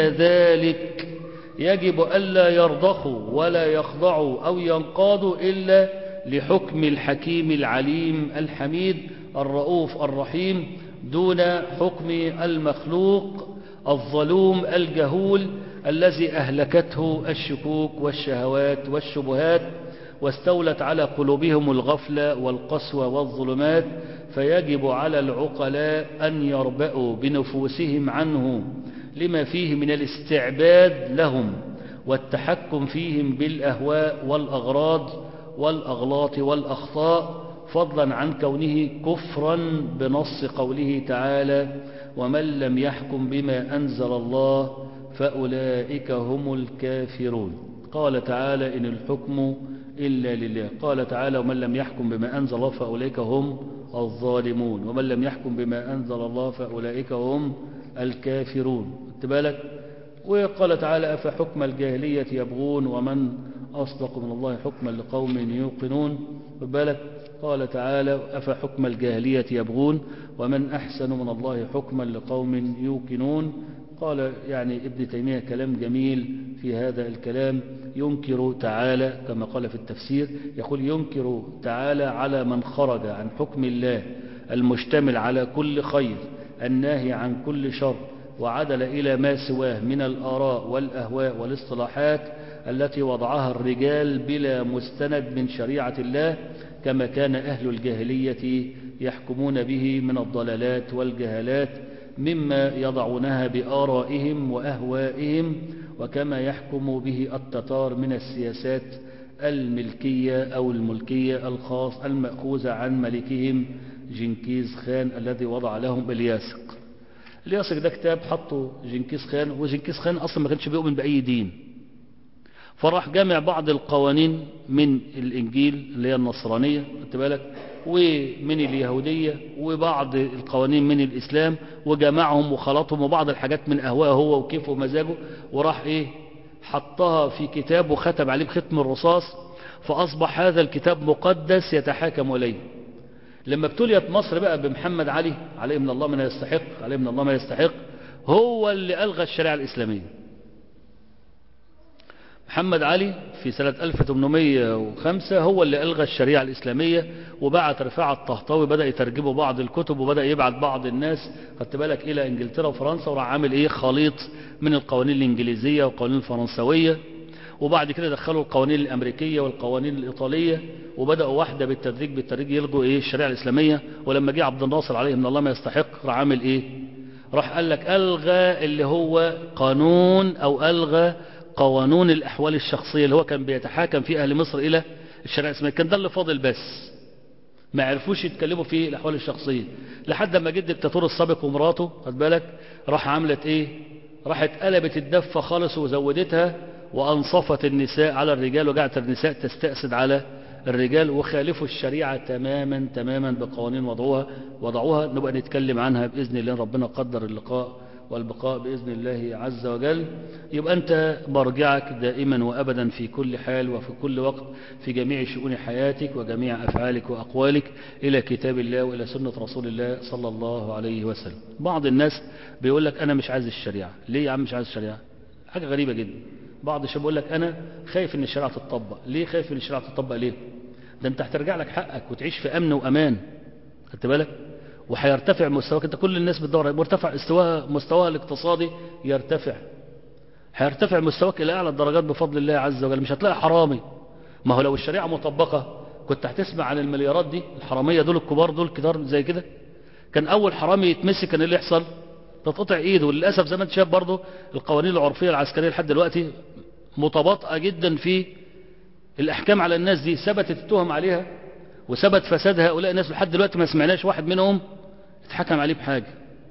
فكذلك يجب ألا يرضخوا ولا يخضعوا أو ينقادوا إلا لحكم الحكيم العليم الحميد الرؤوف الرحيم دون حكم المخلوق الظلوم الجهول الذي أهلكته الشكوك والشهوات والشبهات واستولت على قلوبهم الغفلة والقسوة والظلمات فيجب على العقلاء أن يربأوا بنفوسهم عنه لما فيه من الاستعباد لهم والتحكم فيهم بالأهواء والأغراض والأغلاط والأخطاء فضلا عن كونه كفرا بنص قوله تعالى ومن لم يحكم بما أنزل الله فأولئك هم الكافرون قال تعالى إن الحكم إلا لله قال تعالى ومن لم يحكم بما أنزل الله فأولئك هم الظالمون ومن لم يحكم بما أنزل الله فأولئك هم الكافرون بالك وقال تعالى أفحكم الجاهلية يبغون ومن أصدق من الله حكما لقوم يوقنون بالك قال تعالى أفحكم الجاهلية يبغون ومن أحسن من الله حكما لقوم يوقنون قال يعني ابن تيمية كلام جميل في هذا الكلام ينكر تعالى كما قال في التفسير يقول ينكر تعالى على من خرج عن حكم الله المشتمل على كل خير الناهي عن كل شر وعدل إلى ما سواه من الآراء والأهواء والاصطلاحات التي وضعها الرجال بلا مستند من شريعة الله كما كان أهل الجاهلية يحكمون به من الضلالات والجهالات مما يضعونها بآرائهم وأهوائهم وكما يحكم به التتار من السياسات الملكية أو الملكية الخاص المأخوذة عن ملكهم جنكيز خان الذي وضع لهم الياسق الياسق ده كتاب حطه جنكيز خان وجنكيز خان أصلا ما كانش بيؤمن بأي دين فراح جامع بعض القوانين من الإنجيل اللي هي النصرانية خدت بالك ومن اليهودية وبعض القوانين من الإسلام وجمعهم وخلطهم وبعض الحاجات من أهواه هو وكيفه ومزاجه وراح إيه حطها في كتاب وختم عليه بختم الرصاص فأصبح هذا الكتاب مقدس يتحاكم إليه لما ابتليت مصر بقى بمحمد علي عليه من الله ما يستحق عليه من الله ما يستحق هو اللي ألغى الشريعة الإسلامية محمد علي في سنة 1805 هو اللي ألغى الشريعة الإسلامية وبعت رفاعة الطهطاوي بدأ يترجمه بعض الكتب وبدأ يبعت بعض الناس خدت بالك إلى إنجلترا وفرنسا وراح عامل إيه خليط من القوانين الإنجليزية والقوانين الفرنسوية وبعد كده دخلوا القوانين الأمريكية والقوانين الإيطالية وبدأوا واحدة بالتدريج بالتدريج يلغوا إيه الشريعة الإسلامية ولما جه عبد الناصر عليه من الله ما يستحق راح عامل إيه راح قال لك ألغى اللي هو قانون أو ألغى قوانون الأحوال الشخصية اللي هو كان بيتحاكم في أهل مصر إلى الشريعة الإسلامية كان ده اللي فاضل بس ما عرفوش يتكلموا في الأحوال الشخصية لحد ما جه الدكتاتور السابق ومراته خد بالك راح عملت إيه راحت قلبت الدفة خالص وزودتها وأنصفت النساء على الرجال وجعلت النساء تستأسد على الرجال وخالفوا الشريعة تماما تماما بقوانين وضعوها وضعوها نبقى نتكلم عنها بإذن الله ربنا قدر اللقاء والبقاء بإذن الله عز وجل يبقى أنت مرجعك دائما وأبدا في كل حال وفي كل وقت في جميع شؤون حياتك وجميع أفعالك وأقوالك إلى كتاب الله وإلى سنة رسول الله صلى الله عليه وسلم بعض الناس بيقول لك أنا مش عايز الشريعة ليه يا عم مش عايز الشريعة حاجة غريبة جدا بعض الشباب يقول لك أنا خايف إن الشريعة تطبق ليه خايف إن الشريعة تطبق ليه ده أنت هترجع لك حقك وتعيش في أمن وأمان خدت بالك وهيرتفع مستواك انت كل الناس بتدور مرتفع استواها مستواها الاقتصادي يرتفع هيرتفع مستواك الى اعلى الدرجات بفضل الله عز وجل مش هتلاقي حرامي ما هو لو الشريعه مطبقه كنت هتسمع عن المليارات دي الحراميه دول الكبار دول كتار زي كده كان اول حرامي يتمسك كان اللي يحصل تتقطع ايده وللاسف زي ما انت شايف برضه القوانين العرفيه العسكريه لحد دلوقتي متباطئه جدا في الاحكام على الناس دي ثبتت التهم عليها وثبت فساد هؤلاء الناس لحد دلوقتي ما سمعناش واحد منهم اتحكم عليه بحاجة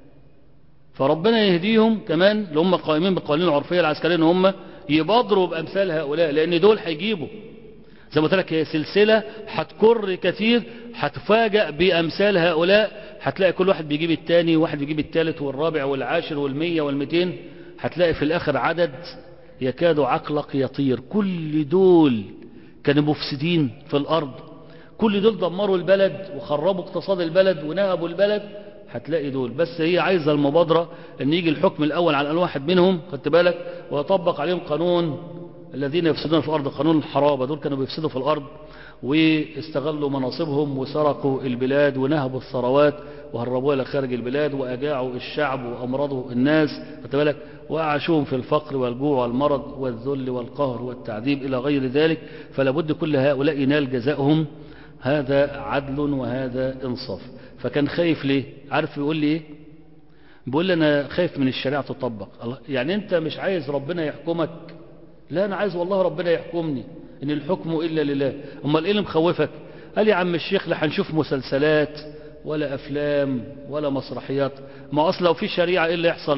فربنا يهديهم كمان اللي هم قائمين بالقوانين العرفية العسكرية ان هم يبادروا بأمثال هؤلاء لأن دول هيجيبوا زي ما قلت لك هي سلسلة هتكر كثير هتفاجأ بأمثال هؤلاء هتلاقي كل واحد بيجيب التاني وواحد بيجيب التالت والرابع والعاشر والمية والمتين هتلاقي في الآخر عدد يكاد عقلك يطير كل دول كانوا مفسدين في الأرض كل دول دمروا البلد وخربوا اقتصاد البلد ونهبوا البلد هتلاقي دول بس هي عايزة المبادرة ان يجي الحكم الاول على الواحد منهم خدت بالك ويطبق عليهم قانون الذين يفسدون في الارض قانون الحرابة دول كانوا بيفسدوا في الارض واستغلوا مناصبهم وسرقوا البلاد ونهبوا الثروات وهربوها إلى خارج البلاد وأجاعوا الشعب وأمرضوا الناس خدت بالك وأعاشوهم في الفقر والجوع والمرض والذل والقهر والتعذيب إلى غير ذلك فلا بد كل هؤلاء ينال جزاؤهم هذا عدل وهذا إنصاف فكان خايف ليه عارف يقول لي إيه بيقول لي أنا خايف من الشريعة تطبق الله يعني أنت مش عايز ربنا يحكمك لا أنا عايز والله ربنا يحكمني إن الحكم إلا لله أمال إيه اللي مخوفك قال يا عم الشيخ لا هنشوف مسلسلات ولا أفلام ولا مسرحيات ما أصل لو في شريعة إيه اللي يحصل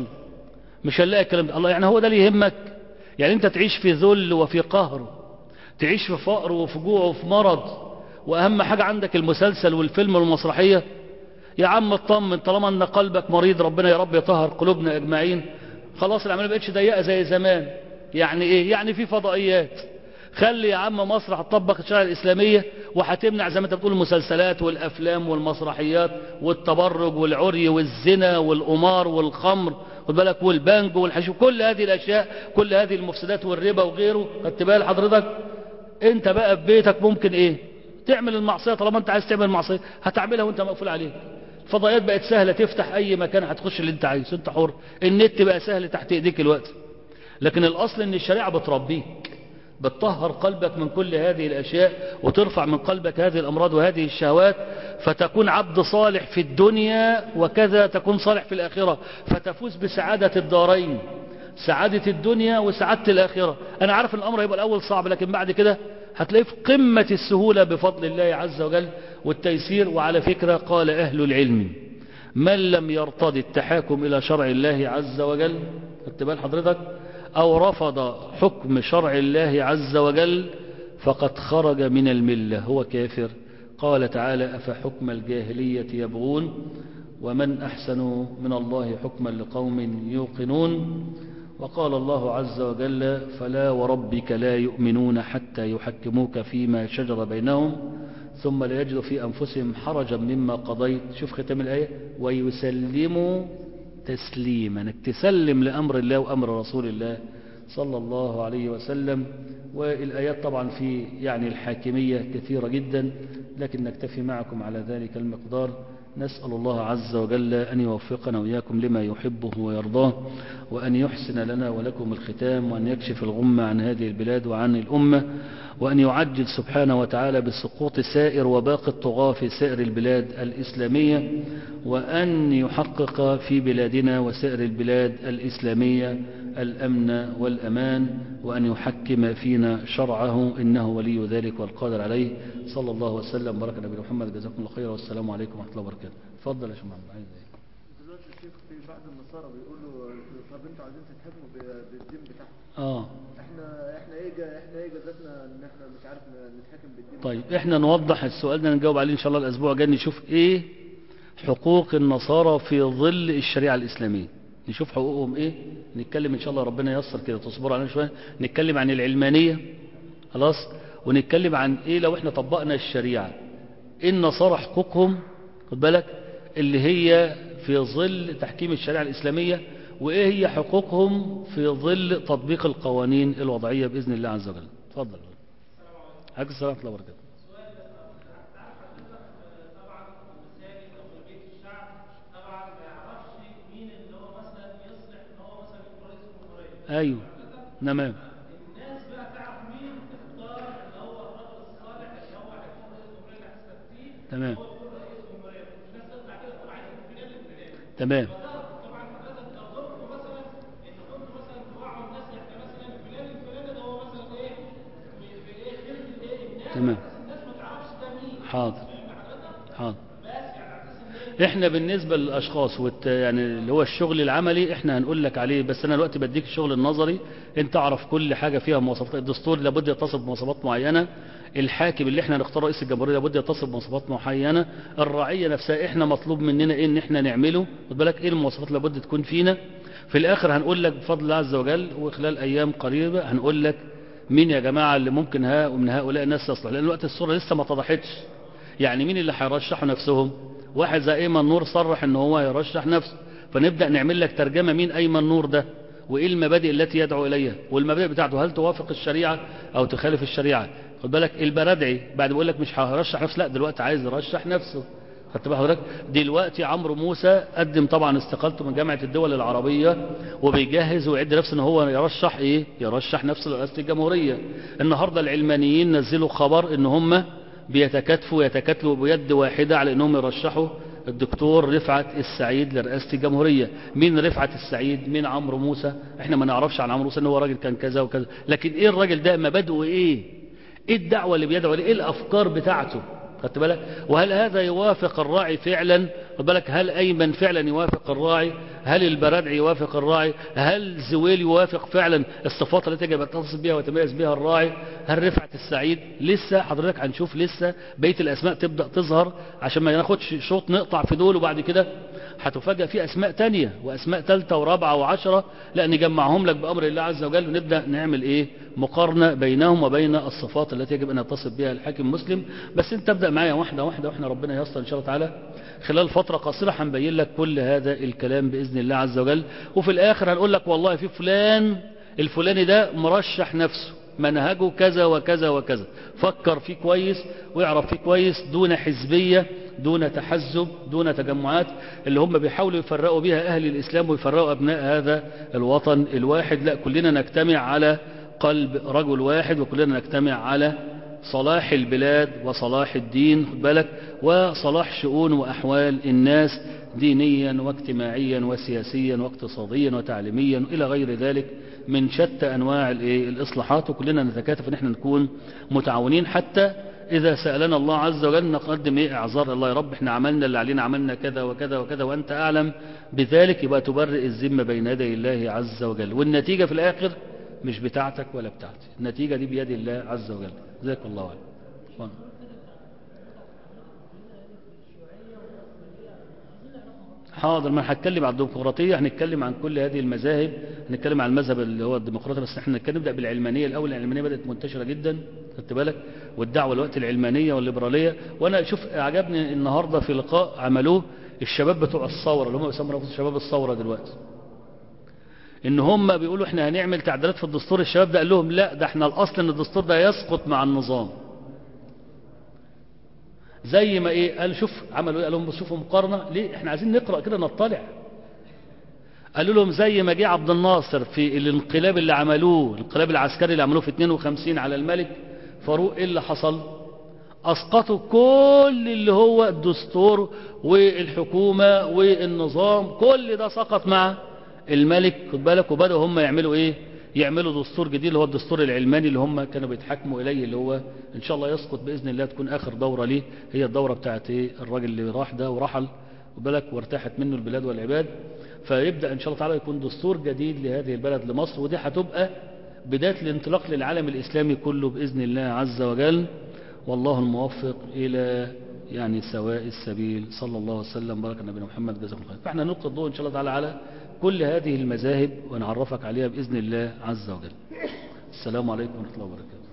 مش هنلاقي الكلام ده الله يعني هو ده اللي يهمك يعني أنت تعيش في ذل وفي قهر تعيش في فقر وفي جوع وفي مرض وأهم حاجة عندك المسلسل والفيلم والمسرحية يا عم اطمن طالما أن قلبك مريض ربنا يا رب يطهر قلوبنا أجمعين خلاص العملية بقتش ضيقة زي زمان يعني إيه يعني في فضائيات خلي يا عم مصر هتطبق الشريعة الإسلامية وهتمنع زي ما انت بتقول المسلسلات والأفلام والمسرحيات والتبرج والعري والزنا والقمار والخمر خد بالك والبنج والحشو كل هذه الأشياء كل هذه المفسدات والربا وغيره خدت بال حضرتك انت بقى في بيتك ممكن ايه تعمل المعصية طالما انت عايز تعمل المعصية هتعملها وانت مقفول عليك الفضائيات بقت سهلة تفتح اي مكان هتخش اللي انت عايزه انت حر النت بقى سهل تحت ايديك الوقت لكن الاصل ان الشريعة بتربيك بتطهر قلبك من كل هذه الأشياء وترفع من قلبك هذه الأمراض وهذه الشهوات فتكون عبد صالح في الدنيا وكذا تكون صالح في الآخرة فتفوز بسعادة الدارين سعادة الدنيا وسعادة الآخرة أنا عارف أن الأمر هيبقى الأول صعب لكن بعد كده هتلاقيه في قمة السهولة بفضل الله عز وجل والتيسير وعلى فكرة قال أهل العلم من لم يرتضي التحاكم إلى شرع الله عز وجل اتبال حضرتك أو رفض حكم شرع الله عز وجل فقد خرج من الملة هو كافر قال تعالى أفحكم الجاهلية يبغون ومن أحسن من الله حكما لقوم يوقنون وقال الله عز وجل فلا وربك لا يؤمنون حتى يحكموك فيما شجر بينهم ثم لا يجدوا في أنفسهم حرجا مما قضيت شوف ختام الآية ويسلموا تسليما انك تسلم لأمر الله وأمر رسول الله صلى الله عليه وسلم والآيات طبعا في يعني الحاكمية كثيرة جدا لكن نكتفي معكم على ذلك المقدار نسأل الله عز وجل أن يوفقنا وإياكم لما يحبه ويرضاه وأن يحسن لنا ولكم الختام وأن يكشف الغمة عن هذه البلاد وعن الأمة وأن يعجل سبحانه وتعالى بسقوط سائر وباقي الطغاة في سائر البلاد الإسلامية وأن يحقق في بلادنا وسائر البلاد الإسلامية الأمن والأمان وأن يحكم فينا شرعه إنه ولي ذلك والقادر عليه صلى الله وسلم بارك نبي محمد جزاكم الله خيرا والسلام عليكم ورحمة الله وبركاته تفضل يا شيخ محمد عايز ايه دلوقتي الشيخ في بعض النصارى بيقولوا طب انتوا عايزين تتحكموا ب- بالدين بتاعكم اه احنا احنا ايه جا- احنا ايه جزاتنا ان احنا مش عارف ن- نتحكم بالدين طيب احنا نوضح السؤال ده نجاوب عليه ان شاء الله الاسبوع الجاي نشوف ايه حقوق النصارى في ظل الشريعة الاسلامية نشوف حقوقهم ايه نتكلم ان شاء الله ربنا ييسر كده تصبروا علينا شويه نتكلم عن العلمانية خلاص ونتكلم عن ايه لو احنا طبقنا الشريعة ايه النصارى حقوقهم خد بالك اللي هي في ظل تحكيم الشريعة الاسلامية وايه هي حقوقهم في ظل تطبيق القوانين الوضعية باذن الله عز وجل اتفضل عليكم السلام ورحمة الله وبركاته ايوه تمام تمام تمام تمام حاضر حاضر احنا بالنسبة للاشخاص والت... يعني اللي هو الشغل العملي احنا هنقول لك عليه بس انا دلوقتي بديك الشغل النظري انت تعرف كل حاجة فيها مواصفات الدستور لابد يتصف بمواصفات معينة الحاكم اللي احنا نختار رئيس الجمهورية لابد يتصف بمواصفات معينة الرعية نفسها احنا مطلوب مننا ايه ان احنا نعمله خد بالك ايه المواصفات اللي لابد تكون فينا في الاخر هنقول لك بفضل الله عز وجل وخلال ايام قريبة هنقول لك مين يا جماعة اللي ممكن ها ومن هؤلاء الناس يصلح لان الوقت الصورة لسه ما اتضحتش يعني مين اللي هيرشحوا نفسهم واحد زي ايمن نور صرح ان هو يرشح نفسه فنبدأ نعمل لك ترجمة مين ايمن نور ده وايه المبادئ التي يدعو اليها والمبادئ بتاعته هل توافق الشريعة او تخالف الشريعة خد بالك البرادعي بعد بيقول لك مش هرشح نفسه لا دلوقتي عايز يرشح نفسه خدت بال حضرتك دلوقتي عمرو موسى قدم طبعا استقالته من جامعة الدول العربية وبيجهز ويعد نفسه ان هو يرشح ايه يرشح نفسه لرئاسة الجمهورية النهاردة العلمانيين نزلوا خبر ان هم بيتكاتفوا يتكاتلوا بيد واحدة على انهم يرشحوا الدكتور رفعت السعيد لرئاسة الجمهورية مين رفعت السعيد مين عمرو موسى احنا ما نعرفش عن عمرو موسى ان هو راجل كان كذا وكذا لكن ايه الراجل ده مبادئه ايه ايه الدعوة اللي بيدعو ليه ايه الافكار بتاعته خدت بالك وهل هذا يوافق الراعي فعلا خد بالك هل ايمن فعلا يوافق الراعي هل البرادعي يوافق الراعي هل زويل يوافق فعلا الصفات التي يجب ان تتصف بها ويتميز بها الراعي هل رفعت السعيد لسه حضرتك هنشوف لسه بقيه الاسماء تبدا تظهر عشان ما ناخدش شوط نقطع في دول وبعد كده هتفاجئ في اسماء تانية واسماء ثالثه ورابعه وعشرة لا نجمعهم لك بامر الله عز وجل ونبدا نعمل ايه مقارنه بينهم وبين الصفات التي يجب ان يتصف بها الحاكم المسلم بس انت ابدا معايا واحده واحده واحنا ربنا ييسر ان شاء الله تعالى خلال فتره قصيره هنبين لك كل هذا الكلام باذن الله عز وجل وفي الاخر هنقول لك والله في فلان الفلاني ده مرشح نفسه منهجه كذا وكذا وكذا فكر فيه كويس واعرف فيه كويس دون حزبية دون تحزب دون تجمعات اللي هم بيحاولوا يفرقوا بها أهل الإسلام ويفرقوا أبناء هذا الوطن الواحد لا كلنا نجتمع على قلب رجل واحد وكلنا نجتمع على صلاح البلاد وصلاح الدين خد بالك وصلاح شؤون وأحوال الناس دينيا واجتماعيا وسياسيا واقتصاديا وتعليميا إلى غير ذلك من شتى أنواع الإصلاحات وكلنا نتكاتف أن احنا نكون متعاونين حتى إذا سألنا الله عز وجل نقدم إيه إعذار الله يا رب احنا عملنا اللي علينا عملنا كذا وكذا وكذا وأنت أعلم بذلك يبقى تبرئ الذمة بين يدي الله عز وجل والنتيجة في الآخر مش بتاعتك ولا بتاعتي النتيجة دي بيد الله عز وجل جزاك الله خير حاضر ما هنتكلم عن الديمقراطية هنتكلم عن كل هذه المذاهب هنتكلم عن المذهب اللي هو الديمقراطي بس احنا نبدأ بالعلمانية الأول العلمانية بدأت منتشرة جدا خدت بالك والدعوة الوقت العلمانية والليبرالية وأنا شوف عجبني النهاردة في لقاء عملوه الشباب بتوع الثورة اللي هم بيسموا نفسهم شباب الثورة دلوقتي ان هم بيقولوا احنا هنعمل تعديلات في الدستور الشباب ده قال لهم لا ده احنا الاصل ان الدستور ده يسقط مع النظام زي ما ايه قال شوف عملوا ايه قال لهم شوفوا مقارنة ليه احنا عايزين نقرأ كده نطلع قالوا لهم زي ما جه عبد الناصر في الانقلاب اللي عملوه الانقلاب العسكري اللي عملوه في 52 على الملك فاروق ايه اللي حصل اسقطوا كل اللي هو الدستور والحكومة والنظام كل ده سقط مع الملك خد بالك وبدأوا هم يعملوا ايه يعملوا دستور جديد اللي هو الدستور العلماني اللي هم كانوا بيتحكموا إليه اللي هو إن شاء الله يسقط بإذن الله تكون آخر دورة ليه هي الدورة بتاعت إيه الراجل اللي راح ده ورحل وبالك وارتاحت منه البلاد والعباد فيبدأ إن شاء الله تعالى يكون دستور جديد لهذه البلد لمصر ودي هتبقى بداية الانطلاق للعالم الإسلامي كله بإذن الله عز وجل والله الموفق إلى يعني سواء السبيل صلى الله وسلم بارك نبينا محمد جزاكم الله خير فاحنا نلقي الضوء إن شاء الله تعالى على كل هذه المذاهب ونعرفك عليها بإذن الله عز وجل السلام عليكم ورحمة الله وبركاته